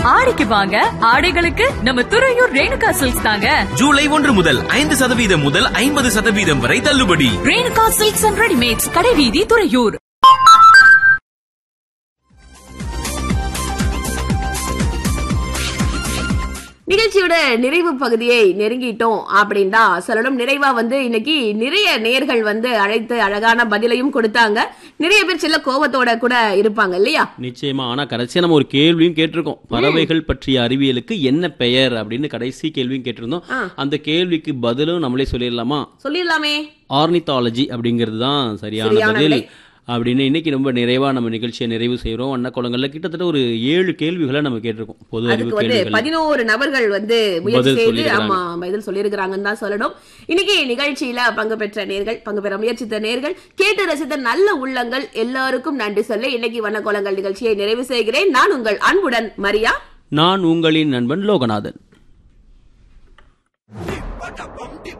ஆடிக்கு வாங்க ஆடைகளுக்கு நம்ம துறையூர் ரேணுகா சில்க்ஸ் தாங்க ஜூலை ஒன்று முதல் ஐந்து சதவீதம் முதல் ஐம்பது சதவீதம் வரை தள்ளுபடி ரேணுகா சில்க்ஸ் அண்ட் ரெடிமேட்ஸ் கடைவீதி துறையூர் நிகழ்ச்சியோட நிறைவு பகுதியை நெருங்கிட்டோம் அப்படின்னு தான் சொல்லணும் நிறைவா வந்து இன்னைக்கு நிறைய நேர்கள் வந்து அழைத்து அழகான பதிலையும் கொடுத்தாங்க நிறைய பேர் சில கோபத்தோட கூட இருப்பாங்க இல்லையா நிச்சயமா ஆனா கடைசியா நம்ம ஒரு கேள்வியும் கேட்டிருக்கோம் பறவைகள் பற்றிய அறிவியலுக்கு என்ன பெயர் அப்படின்னு கடைசி கேள்வியும் கேட்டிருந்தோம் ஆ. அந்த கேள்விக்கு பதிலும் நம்மளே சொல்லிடலாமா சொல்லிடலாமே ஆர்னித்தாலஜி அப்படிங்கிறது தான் சரியான சரியான பதில் விடை. அப்படின்னு இன்னைக்கு ரொம்ப நிறைவா நம்ம நிகழ்ச்சியை நிறைவு செய்றோம் அன்னக்குளங்கள்ல கிட்டத்தட்ட ஒரு ஏழு கேள்விகளை நம்ம கேட்டிருக்கோம் பொது அறிவு அதுக்கு வந்து கேள்விகள் பதினோரு நபர்கள் வந்து முயற்சி பதில் செய்து சொல்லியிருக்கிறாங்க. ஆமா பதில் சொல்லியிருக்கிறாங்கன்னு தான் சொல்லணும் இன்னைக்கு நிகழ்ச்சியில பங்கு பெற்ற நேர்கள் பங்கு பெற முயற்சித்த நேர்கள் கேட்டு ரசித்த நல்ல உள்ளங்கள் எல்லாருக்கும் நன்றி சொல்ல இன்னைக்கு வண்ணக்கோலங்கள் நிகழ்ச்சியை நிறைவு செய்கிறேன் நான் உங்கள் அன்புடன் மரியா நான் உங்களின் நண்பன் லோகநாதன் பட்டப்பம்